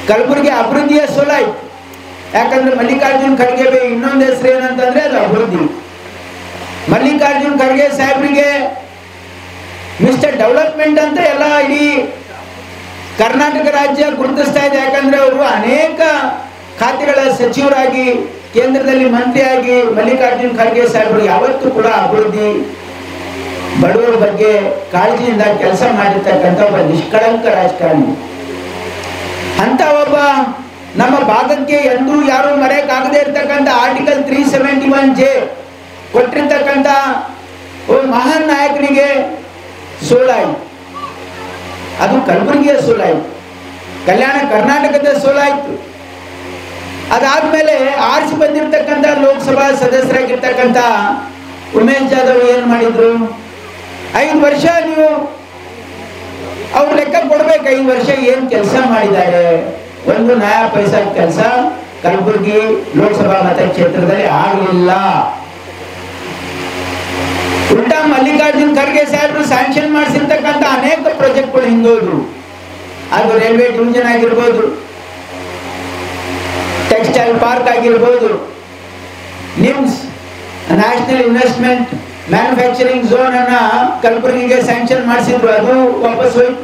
ಕಲಬುರಗಿ ಅಭಿವೃದ್ಧಿಯ ಸೋಲಾಯ್ತು ಯಾಕಂದ್ರೆ ಮಲ್ಲಿಕಾರ್ಜುನ್ ಖರ್ಗೆ ಇನ್ನೊಂದು ಹೆಸರು ಏನಂತಂದ್ರೆ ಅದು ಅಭಿವೃದ್ಧಿ ಮಲ್ಲಿಕಾರ್ಜುನ್ ಖರ್ಗೆ ಸಾಹೇಬ್ರಿಗೆ ಮಿಸ್ಟರ್ ಡೆವಲಪ್ಮೆಂಟ್ ಅಂತ ಎಲ್ಲ ಇಡೀ ಕರ್ನಾಟಕ ರಾಜ್ಯ ಗುರುತಿಸ್ತಾ ಇದೆ ಯಾಕಂದ್ರೆ ಅವರು ಅನೇಕ ಖಾತೆಗಳ ಸಚಿವರಾಗಿ ಕೇಂದ್ರದಲ್ಲಿ ಮಂತ್ರಿಯಾಗಿ ಮಲ್ಲಿಕಾರ್ಜುನ್ ಖರ್ಗೆ ಸಾಹೇಬರು ಯಾವತ್ತೂ ಕೂಡ ಅಭಿವೃದ್ಧಿ ಬಡವರ ಬಗ್ಗೆ ಕಾಳಜಿಯಿಂದ ಕೆಲಸ ಮಾಡಿರ್ತಕ್ಕಂಥ ಒಬ್ಬ ನಿಷ್ಕಳಂಕ ರಾಜಕಾರಣಿ ಅಂತ ಒಬ್ಬ ನಮ್ಮ ಭಾಗಕ್ಕೆ ಎಂದೂ ಯಾರು ಮರೆಯಕ್ಕಾಗದೇ ಇರ್ತಕ್ಕಂಥ article three seventy one J ಕೊಟ್ಟಿರ್ತಕ್ಕಂಥ ಒಬ್ಬ ಮಹಾನ್ ನಾಯಕನಿಗೆ ಸೋಲಾಯಿತು ಅದು ಕಲಬುರಗಿಯ ಸೋಲಾಯಿತು ಕಲ್ಯಾಣ ಕರ್ನಾಟಕದ ಸೋಲಾಯಿತು ಅದಾದ್ಮೇಲೆ ಆರಿಸಿ ಬಂದಿರತಕ್ಕಂಥ ಲೋಕಸಭಾ ಸದಸ್ಯರಾಗಿರ್ತಕ್ಕಂಥ ಉಮೇಶ್ ಜಾಧವ್ ಏನು ಮಾಡಿದ್ರು ಐದು ವರ್ಷ ನೀವು ಅವ್ರ ಲೆಕ್ಕ ಕೊಡ್ಬೇಕು ಐದು ವರ್ಷ ಏನ್ ಕೆಲಸ ಮಾಡಿದ್ದಾರೆ ಒಂದು ನ್ಯಾಯ ಪೈಸಾ ಕೆಲಸ ಕಲಬುರಗಿ ಲೋಕಸಭಾ ಮತಕ್ಷೇತ್ರದಲ್ಲಿ ಆಗಲಿಲ್ಲ ಉಲ್ಟಾ ಮಲ್ಲಿಕಾರ್ಜುನ್ ಖರ್ಗೆ ಸಾಹೇಬರು ಸ್ಯಾಂಕ್ಷನ್ ಮಾಡಿಸಿರ್ತಕ್ಕಂಥ ಅನೇಕ ಪ್ರಾಜೆಕ್ಟ್ಗಳು ಹಿಂದೋದ್ರು ಅದು ರೈಲ್ವೆ ಡಿವಿಷನ್ ಆಗಿರ್ಬೋದು ಟೆಕ್ಸ್ಟೈಲ್ ಪಾರ್ಕ್ ಆಗಿರ್ಬೋದು NIMZ national investment manufacturing zone ಅನ್ನ ಕಲಬುರಗಿಗೆ ಸ್ಯಾಂಕ್ಷನ್ ಮಾಡಿಸಿದ್ರು ಅದು ವಾಪಸ್ ಹೋಯ್ತು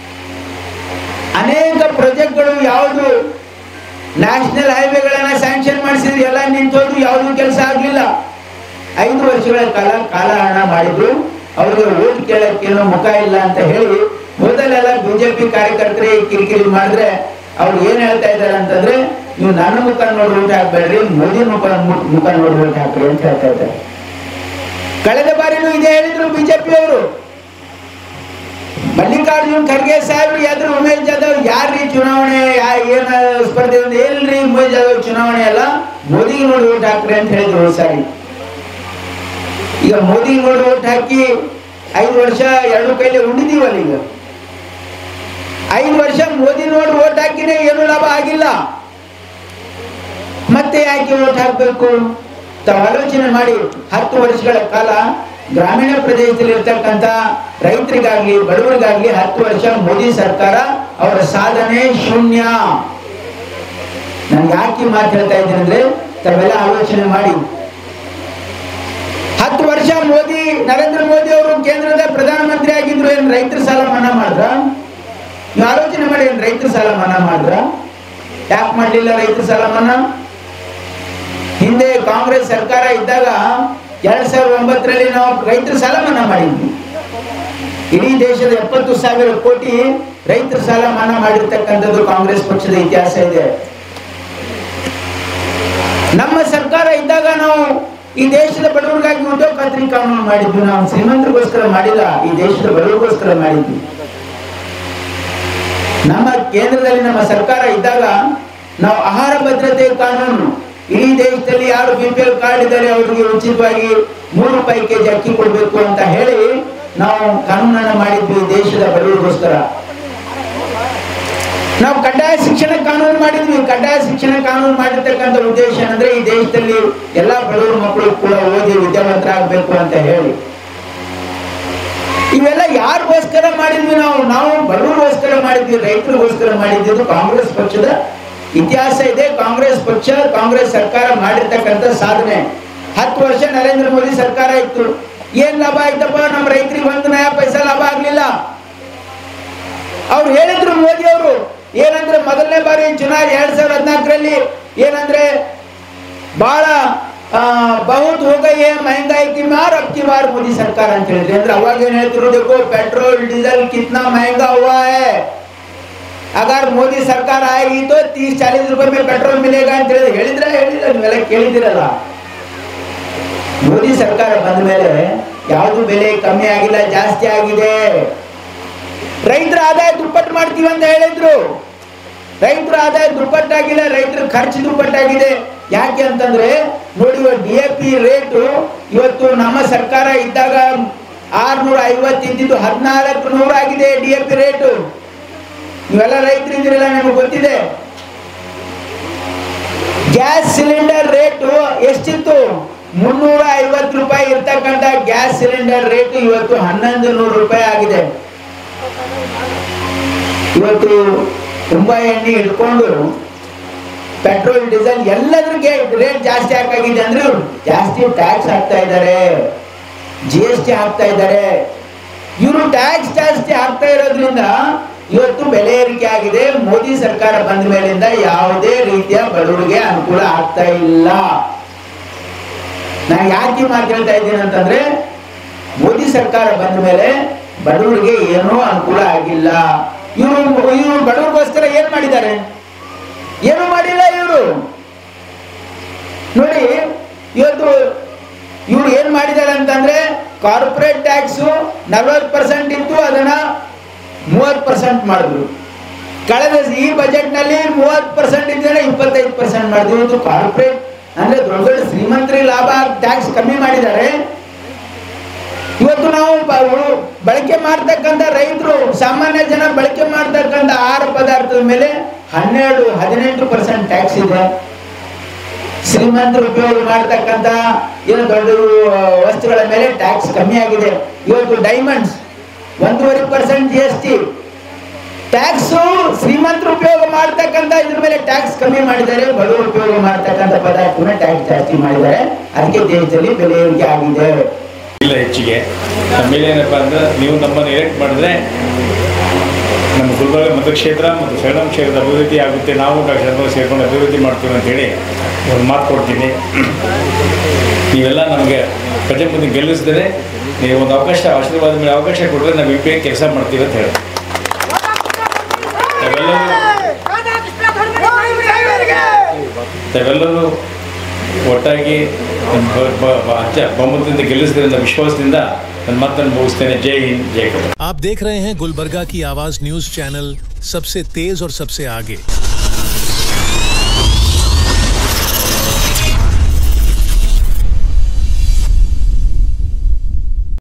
ಅನೇಕ ಪ್ರಾಜೆಕ್ಟ್ಗಳು ಯಾವುದು ನ್ಯಾಷನಲ್ ಹೈವೇಗಳನ್ನ ಸ್ಯಾಂಕ್ಷನ್ ಮಾಡಿಸಿದ್ರು ಎಲ್ಲ ನಿಂತೋದ್ರು ಯಾವುದು ಕೆಲಸ ಆಗಲಿಲ್ಲ ಐದು ವರ್ಷಗಳ ಕಾಲ ಕಾಲಹರಣ ಮಾಡಿದ್ರು ಅವ್ರಿಗೆ ಓಟ್ ಕೇಳಕ್ಕೇನೋ ಮುಖ ಇಲ್ಲ ಅಂತ ಹೇಳಿ ಮೊದಲೆಲ್ಲ ಬಿಜೆಪಿ ಕಾರ್ಯಕರ್ತರಿಗೆ ಕಿರಿಕಿರಿ ಮಾಡಿದ್ರೆ ಅವ್ರು ಏನ್ ಹೇಳ್ತಾ ಇದ್ದಾರೆ ಅಂತಂದ್ರೆ ನೀವು ನನ್ನ ಮುಖ ನೋಡಿ ಓಟ್ ಹಾಕ್ಬೇಡ್ರಿ ಮೋದಿ ಮುಖ ಮುಖ ನೋಡಿ ಓಟ್ ಹಾಕ್ರಿ ಅಂತ ಹೇಳ್ತಾ ಇದ್ದಾರೆ ಕಳೆದ ಬಾರಿನೂ ಇದೇ ಹೇಳಿದ್ರು ಬಿಜೆಪಿ ಅವರು ಮಲ್ಲಿಕಾರ್ಜುನ್ ಖರ್ಗೆ ಸಾಹೇಬ್ರು ಎದ್ರು ಉಮೇಶ್ ಜಾಧವ್ ಯಾರ್ರೀ ಚುನಾವಣೆ ಯಾ- ಏನ ಸ್ಪರ್ಧೆ ಅಂದ್ರೆ ಎಲ್ರಿ ಉಮೇಶ್ ಜಾಧವ್ ಚುನಾವಣೆ ಅಲ್ಲ ಮೋದಿಗೆ ನೋಡಿ ಓಟ್ ಹಾಕ್ರಿ ಅಂತ ಹೇಳಿದ್ರು ಹೋದ್ ಸಾರಿ ಈಗ ಮೋದಿ ನೋಡಿ ಓಟ್ ಹಾಕಿ ಐದು ವರ್ಷ ಎರಡು ಕೈಲಿ ಉಳಿದೀವಲ್ಲ ಈಗ ಐದು ವರ್ಷ ಮೋದಿ ನೋಡಿ ಓಟ್ ಹಾಕಿನೇ ಏನು ಲಾಭ ಆಗಿಲ್ಲ ಮತ್ತೆ ಯಾಕೆ ಓಟ್ ಹಾಕಬೇಕು ತಾವು ಆಲೋಚನೆ ಮಾಡಿ ಹತ್ತು ವರ್ಷಗಳ ಕಾಲ ಗ್ರಾಮೀಣ ಪ್ರದೇಶದಲ್ಲಿ ಇರ್ತಕ್ಕಂಥ ರೈತರಿಗಾಗ್ಲಿ ಬಡವರಿಗಾಗ್ಲಿ ಹತ್ತು ವರ್ಷ ಮೋದಿ ಸರ್ಕಾರ ಅವರ ಸಾಧನೆ ಶೂನ್ಯ ನಾನು ಯಾಕೆ ಈ ಮಾತು ಹೇಳ್ತಾ ಇದ್ದೀನಿ ಅಂದ್ರೆ ತಾವೆಲ್ಲ ಆಲೋಚನೆ ಮಾಡಿ ಹತ್ತು ವರ್ಷ ಮೋದಿ ನರೇಂದ್ರ ಮೋದಿ ಅವರು ಕೇಂದ್ರದ ಪ್ರಧಾನಮಂತ್ರಿ ಆಗಿದ್ರು ಏನ್ ರೈತರ ಸಾಲ ಮನ್ನಾ ಮಾಡಿದ್ರ ನೀವು ಆಲೋಚನೆ ಮಾಡಿ ಏನ್ ರೈತರ ಸಾಲ ಮನ್ನಾ ಮಾಡಿದ್ರ ಯಾಕೆ ಮಾಡಲಿಲ್ಲ ರೈತರ ಸಾಲ ಮನ್ನಾ ಹಿಂದೆ ಕಾಂಗ್ರೆಸ್ ಸರ್ಕಾರ ಇದ್ದಾಗ ಎರಡ್ ಸಾವಿರದ ಒಂಬತ್ತರಲ್ಲಿ ನಾವು ರೈತರ ಸಾಲ ಮನ್ನಾ ಮಾಡಿದ್ವಿ ಇಡೀ ದೇಶದ ಎಪ್ಪತ್ತು ಸಾವಿರ ಕೋಟಿ ರೈತರ ಸಾಲ ಮನ್ನಾ ಮಾಡಿರ್ತಕ್ಕಂಥದ್ದು ಕಾಂಗ್ರೆಸ್ ಪಕ್ಷದ ಇತಿಹಾಸ ಇದೆ ನಮ್ಮ ಸರ್ಕಾರ ಇದ್ದಾಗ ನಾವು ಈ ದೇಶದ ಬಡವರಿಗಾಗಿ ಉದ್ಯೋಗ ಖಾತ್ರಿ ಕಾನೂನು ಮಾಡಿದ್ವಿ ನಾವು ಶ್ರೀಮಂತರಿಗೋಸ್ಕರ ಮಾಡಿಲ್ಲ ಈ ದೇಶದ ಬಡವರಿಗೋಸ್ಕರ ಮಾಡಿದ್ವಿ ನಮ್ಮ ಕೇಂದ್ರದಲ್ಲಿ ನಮ್ಮ ಸರ್ಕಾರ ಇದ್ದಾಗ ನಾವು ಆಹಾರ ಭದ್ರತೆ ಕಾನೂನು ಇಡೀ ದೇಶದಲ್ಲಿ ಯಾರು ಬಿ ಪಿ ಎಲ್ ಕಾರ್ಡ್ ಇದ್ದಾರೆ ಅವರಿಗೆ ಉಚಿತವಾಗಿ ಮೂರು ರೂಪಾಯಿ ಕೆಜಿ ಅಕ್ಕಿ ಕೊಡಬೇಕು ಅಂತ ಹೇಳಿ ನಾವು ಕಾನೂನನ್ನ ಮಾಡಿದ್ವಿ ದೇಶದ ಬಡವರಿಗೋಸ್ಕರ ನಾವು ಕಡ್ಡಾಯ ಶಿಕ್ಷಣ ಕಾನೂನು ಮಾಡಿದ್ವಿ ಕಡ್ಡಾಯ ಶಿಕ್ಷಣ ಕಾನೂನು ಮಾಡಿರ್ತಕ್ಕಂಥ ಉದ್ದೇಶ ಅಂದ್ರೆ ಈ ದೇಶದಲ್ಲಿ ಎಲ್ಲಾ ಬಡವರ ಮಕ್ಕಳು ಕೂಡ ಓದಿ ವಿದ್ಯಾವಂತರಾಗಬೇಕು ಅಂತ ಹೇಳಿ ಇವೆಲ್ಲ ಯಾರಿಗೋಸ್ಕರ ಮಾಡಿದ್ವಿ ನಾವು ನಾವು ಬಡವರಿಗೋಸ್ಕರ ಮಾಡಿದ್ವಿ ರೈತರಿಗೋಸ್ಕರ ಮಾಡಿದ್ದು ಕಾಂಗ್ರೆಸ್ ಪಕ್ಷದ ಇತಿಹಾಸ ಇದೆ ಕಾಂಗ್ರೆಸ್ ಪಕ್ಷ ಕಾಂಗ್ರೆಸ್ ಸರ್ಕಾರ ಮಾಡಿರ್ತಕ್ಕಂಥ ಸಾಧನೆ ಹತ್ತು ವರ್ಷ ನರೇಂದ್ರ ಮೋದಿ ಸರ್ಕಾರ ಇತ್ತು ಏನ್ ಲಾಭ ಆಯ್ತಪ್ಪ ನಮ್ಮ ರೈತರಿಗೆ ಒಂದು ನಯ ಪೈಸಾ ಲಾಭ ಆಗ್ಲಿಲ್ಲ ಅವ್ರು ಹೇಳಿದ್ರು ಮೋದಿ ಅವರು ಏನಂದ್ರೆ ಮೊದಲನೇ ಬಾರಿ ಚುನಾವಣೆ ಎರಡ್ ಸಾವಿರದ ಹದಿನಾಲ್ಕರಲ್ಲಿ ಏನಂದ್ರೆ ಬಹಳ ಆ, ಬಹುತ್ हो गई है महंगाई की मार अब की बार मोदी सरकार ಅಂತ ಹೇಳಿದ್ರೆ ಅಂದ್ರೆ ಅವಾಗ ಏನ್ ಹೇಳ್ತಿದ್ರು देखो पेट्रोल डीजल कितना महंगा हुआ है अगर मोदी सरकार आएगी तो 30 40 रुपए में पेट्रोल मिलेगा ಅಂತ ಹೇಳಿದ್ರೆ ಹೇಳಿದ್ರೆ ಹೇಳಿದ್ರೆ ನೀವೆಲ್ಲ ಕೇಳಿದಿರಲ್ಲ ಮೋದಿ ಸರ್ಕಾರ ಬಂದ ಮೇಲೆ ಯಾವುದು ಬೆಲೆ ಕಮ್ಮಿ ಆಗಿಲ್ಲ ಜಾಸ್ತಿ ಆಗಿದೆ ರೈತರ ಆದಾಯ ದುಪ್ಪಟ್ಟು ಮಾಡ್ತೀವಿ ಅಂತ ಹೇಳಿದ್ರು ರೈತರ ಆದಾಯ ದುಪ್ಪಟ್ಟಾಗಿಲ್ಲ ರೈತರ ಖರ್ಚು ದುಪ್ಪಟ್ಟಾಗಿದೆ ಯಾಕೆ ಅಂತಂದ್ರೆ ನೋಡಿ ಡಿ ಎ ಪಿ ರೇಟು ಇವತ್ತು ನಮ್ಮ ಸರ್ಕಾರ ಇದ್ದಾಗ ಆರ್ನೂರ ಐವತ್ತು ಇದ್ದಿದ್ದು ಹದಿನಾಲ್ಕು ನೂರ ಆಗಿದೆ ಡಿ ಎ ಪಿ ರೇಟು ನೀವೆಲ್ಲ ರೈತರು ಇದ್ದೀರಲ್ಲ ನಿಮಗೆ ಗೊತ್ತಿದೆ ಗ್ಯಾಸ್ ಸಿಲಿಂಡರ್ ರೇಟು ಎಷ್ಟಿತ್ತು ಮುನ್ನೂರ ಐವತ್ತು ರೂಪಾಯಿ ಇರ್ತಕ್ಕಂಥ ಗ್ಯಾಸ್ ಸಿಲಿಂಡರ್ ರೇಟ್ ಇವತ್ತು ಹನ್ನೊಂದು ನೂರು ರೂಪಾಯಿ ಆಗಿದೆ ಇವತ್ತು ತುಂಬಾ ಎಣ್ಣೆ ಇಟ್ಕೊಂಡು ಪೆಟ್ರೋಲ್ ಡೀಸೆಲ್ ಎಲ್ಲದ್ರಿಗೆ ರೇಟ್ ಜಾಸ್ತಿ ಹಾಕಾಗಿದೆ ಅಂದ್ರೆ ಇವ್ರು ಜಾಸ್ತಿ ಟ್ಯಾಕ್ಸ್ ಹಾಕ್ತಾ ಇದ್ದಾರೆ ಜಿ ಎಸ್ ಟಿ ಹಾಕ್ತಾ ಇದ್ದಾರೆ ಇವರು ಟ್ಯಾಕ್ಸ್ ಜಾಸ್ತಿ ಹಾಕ್ತಾ ಇರೋದ್ರಿಂದ ಇವತ್ತು ಬೆಲೆ ಏರಿಕೆ ಆಗಿದೆ ಮೋದಿ ಸರ್ಕಾರ ಬಂದ ಮೇಲಿಂದ ಯಾವುದೇ ರೀತಿಯ ಬಡವರಿಗೆ ಅನುಕೂಲ ಆಗ್ತಾ ಇಲ್ಲ ನಾನು ಯಾಕೆ ಈ ಮಾತು ಹೇಳ್ತಾ ಇದ್ದೀನಿ ಅಂತಂದ್ರೆ ಮೋದಿ ಸರ್ಕಾರ ಬಂದ ಮೇಲೆ ಬಡವರಿಗೆ ಏನೂ ಅನುಕೂಲ ಆಗಿಲ್ಲ ಇವರು ಇವರು ಬಡವರಿಗೋಸ್ಕರ ಏನ್ ಮಾಡಿದ್ದಾರೆ ಏನು ಮಾಡಿಲ್ಲ ಇವರು ನೋಡಿ ಇವತ್ತು ಇವ್ರು ಏನ್ ಮಾಡಿದ್ದಾರೆ ಅಂತಂದ್ರೆ ಕಾರ್ಪೊರೇಟ್ ಟ್ಯಾಕ್ಸ್ ನಲ್ವತ್ತು ಪರ್ಸೆಂಟ್ ಇತ್ತು ಅದನ್ನ ಮೂವತ್ತು ಪರ್ಸೆಂಟ್ ಮಾಡಿದ್ರು ಕಳೆದ ಈ ಬಜೆಟ್ ನಲ್ಲಿ ಮೂವತ್ತು ಪರ್ಸೆಂಟ್ ಇದ್ದರೆ ಇಪ್ಪತ್ತೈದು ಪರ್ಸೆಂಟ್ ಮಾಡಿದ್ರು ಇವತ್ತು ಕಾರ್ಪೊರೇಟ್ ಅಂದ್ರೆ ದೊಡ್ಡ ದೊಡ್ಡ ಶ್ರೀಮಂತರಿ ಲಾಭ ಟ್ಯಾಕ್ಸ್ ಕಮ್ಮಿ ಮಾಡಿದ್ದಾರೆ ಇವತ್ತು ನಾವು ಬ- ಉಳು- ಬಳಕೆ ಮಾಡ್ತಕ್ಕಂಥ ರೈತರು ಸಾಮಾನ್ಯ ಜನ ಬಳಕೆ ಮಾಡ್ತಕ್ಕಂಥ ಆಹಾರ ಪದಾರ್ಥದ ಮೇಲೆ ಹನ್ನೆರಡು ಹದಿನೆಂಟು ಪರ್ಸೆಂಟ್ ಟ್ಯಾಕ್ಸ್ ಇದೆ ಶ್ರೀಮಂತರು ಉಪಯೋಗ ಮಾಡ್ತಕ್ಕಂಥ ಏನು ದೊಡ್ಡ ಆ, ವಸ್ತುಗಳ ಮೇಲೆ ಟ್ಯಾಕ್ಸ್ ಕಮ್ಮಿ ಆಗಿದೆ ಇವತ್ತು ಡೈಮಂಡ್ಸ್ ಒಂದೂವರೆ percent G S T tax ಶ್ರೀಮಂತರು ಉಪಯೋಗ ಮಾಡ್ತಕ್ಕಂಥ ಇದ್ರ ಮೇಲೆ ಟ್ಯಾಕ್ಸ್ ಕಮ್ಮಿ ಮಾಡಿದ್ದಾರೆ ಬಡವರು ಉಪಯೋಗ ಮಾಡ್ತಕ್ಕಂಥ ಪದಾರ್ಥನ ಟ್ಯಾಕ್ಸ್ ಜಾಸ್ತಿ ಮಾಡಿದ್ದಾರೆ ಅದಕ್ಕೆ ದೇಶದಲ್ಲಿ ಬೆಲೆ ಏರಿಕೆ ಆಗಿದೆ ಇಲ್ಲ ಹೆಚ್ಚಿಗೆ ಆಮೇಲೆ ಏನಪ್ಪ ಅಂದ್ರೆ ನೀವು ನಮ್ಮನ್ನು ಎಲೆಕ್ಟ್ ಮಾಡಿದ್ರೆ ನಮ್ಮ ಗುಲ್ಬರ್ಗ ಮತಕ್ಷೇತ್ರ ಮತ್ತು ಸೇಡಂ ಕ್ಷೇತ್ರದ ಅಭಿವೃದ್ಧಿ ಆಗುತ್ತೆ ನಾವು ಡಾಕ್ಟರ್ ಶರ್ಮಾ ಸೇರ್ಕೊಂಡು ಅಭಿವೃದ್ಧಿ ಮಾಡ್ತೀವಿ ಅಂತೇಳಿ ಒಂದು ಮಾತು ಕೊಡ್ತೀನಿ ನೀವೆಲ್ಲ ನಮಗೆ ಪ್ರಜೆ ಮುಂದೆ ಗೆಲ್ಲಿಸಿದರೆ ನೀವು ಒಂದು ಅವಕಾಶ ಆಶೀರ್ವಾದ ಮೇಲೆ ಅವಕಾಶ ಕೊಟ್ಟರೆ ನಾವು ಇಬ್ಬೇ ಕೆಲಸ ಮಾಡ್ತೀವಿ ಅಂತ ಹೇಳಿ ತಾವೆಲ್ಲರೂ ತಾವೆಲ್ಲರೂ ಒಟ್ಟಾಗಿ ಬ- ಬ- ಬ- ಅಚ್ಚ ಬಹುಮತದಿಂದ ಗೆಲ್ಲಿಸಿದ್ರಿಂದ ವಿಶ್ವಾಸದಿಂದ ನನ್ನ ಮಾತನ್ನು ಮುಗಿಸ್ತೇನೆ ಜೈ ಹಿಂದ್ ಜೈ ಕರ್ನಾಟಕ आप देख रहे हैं गुलबर्गा की आवाज न्यूज चैनल सबसे तेज और सबसे आगे